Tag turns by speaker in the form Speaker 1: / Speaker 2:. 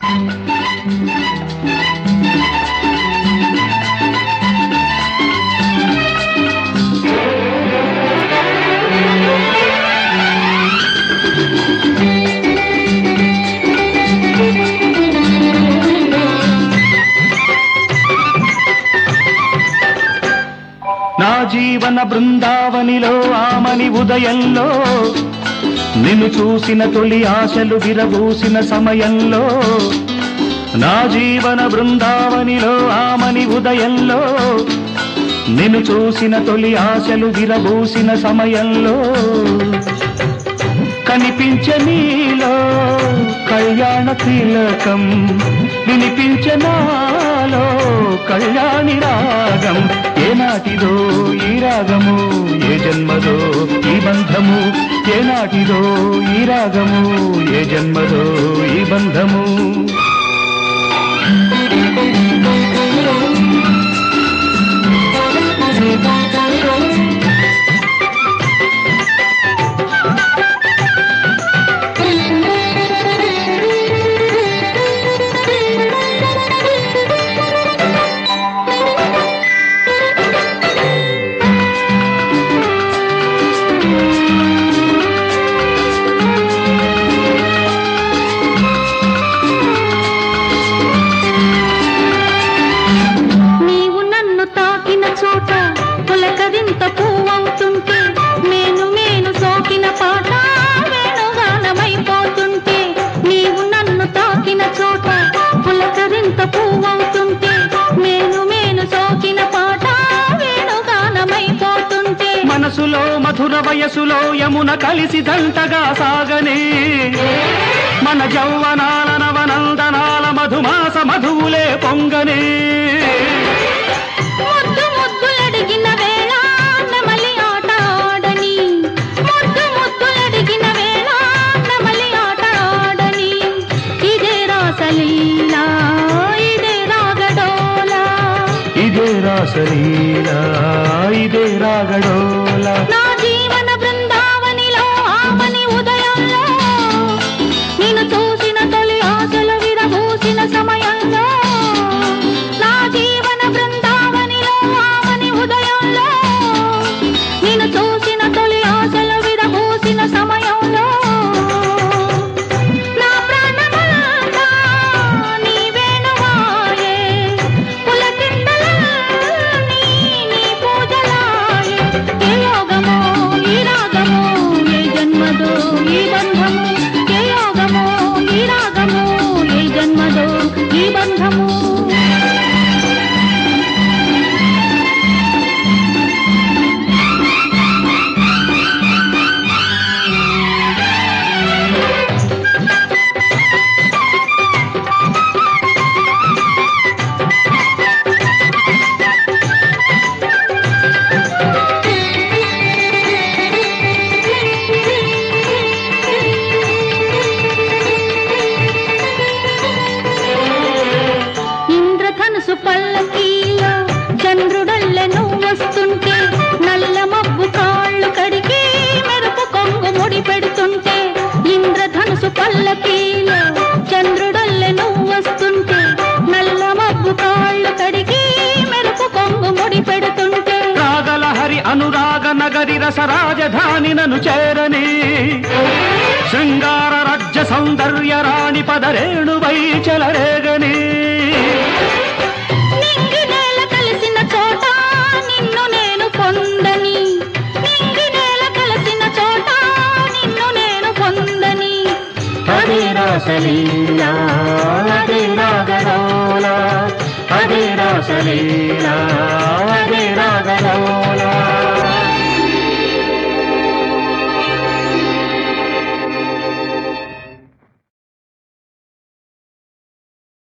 Speaker 1: నా జీవన బృందావనిలో ఆమని ఉదయంలో నిన్ను చూసిన తొలి ఆశలు విరబూసిన సమయంలో నా జీవన బృందావనిలో ఆమని ఉదయంలో నిన్ను చూసిన తొలి ఆశలు విరబూసిన సమయంలో కనిపించే నీలో కళ్యాణ తిలకం వినిపించే నాలో కళ్యాణి రాగం ఏనాటిదో ఈ రాగము ఏ జన్మదో ఈ బంధము ఏనాటిదో ఈ రాగము ఏ జన్మదో ఈ బంధము
Speaker 2: నీవు నన్ను తాకిన చోట పులకరింత పువ్వవుతుంటే నేను మేను సోకిన పాట వేణుగానమైపోతుంటే నీవు నన్ను తాకిన చోట పులకరింత పువ్వవుతుంటే నేను మేను సోకిన పాట వేణుగానమైపోతుంటే
Speaker 1: మనసులో మధుర వయసులో యమున కలిసి దంటగా సాగనే మన జౌవనాల నవనందనాల మధుమాస మధువులే పొంగనే
Speaker 2: ముద్దు ముద్దులడిగిన వేళ నెమలి ఆట ఆడని ముద్దు ముద్దులడిగిన వేళ నెమలి ఆట ఆడని ఇదే రాసలీలా ఇదే రాగడోలా
Speaker 1: ఇదే రాసలీలా ఇదే రాగడోలా
Speaker 2: నా జీవన బృందావనిలో ఆమని ఉదయంలో నిన్ను చూసిన తొలి ఆశలు విరబూసిన సమయంలో నా జీవన బృందావనిలో ఆమని ఉదయంలో నిన్ను చూసిన తొలి ఆశలు విరబూసిన సమయంలో నా ప్రాణమంతా నీ వేణువాయే పులకింతలన్నీ నీ పూజలాయే ఏ యోగమో ఈ రాగమో ఏ జన్మదో ఈ బంధము ఏ యోగమో ఈ రాగమో ఏ జన్మదో ఈ బంధము ఇంద్రధనుసు పల్లకీలో చంద్రుడల్లె నువ్వు వస్తుంటే నల్ల మబ్బు కాళ్ళు కడిగి మెరుపు కొంగు ముడి పెడుతుంటే ఇంద్రధనుసు పల్లకీలో చంద్రుడల్లె నువ్వు వస్తుంటే నల్ల మబ్బు కాళ్ళు కడిగి మెరుపు కొంగు ముడి పెడుతుంటే
Speaker 1: రాగలహరి అనురాగ నగరి రస రాజధాని నను చేరని శృంగార రాజ్య సౌందర్య రాణి పదరేణువై చెలరేగని
Speaker 2: నింగి నేల కలిసిన చోట నిన్ను నేను పొందని నింగి నేల కలిసిన చోట నిన్ను నేను పొందని
Speaker 1: అదే రాసలీలా అదే రాగడోలా అదే రాసలీలా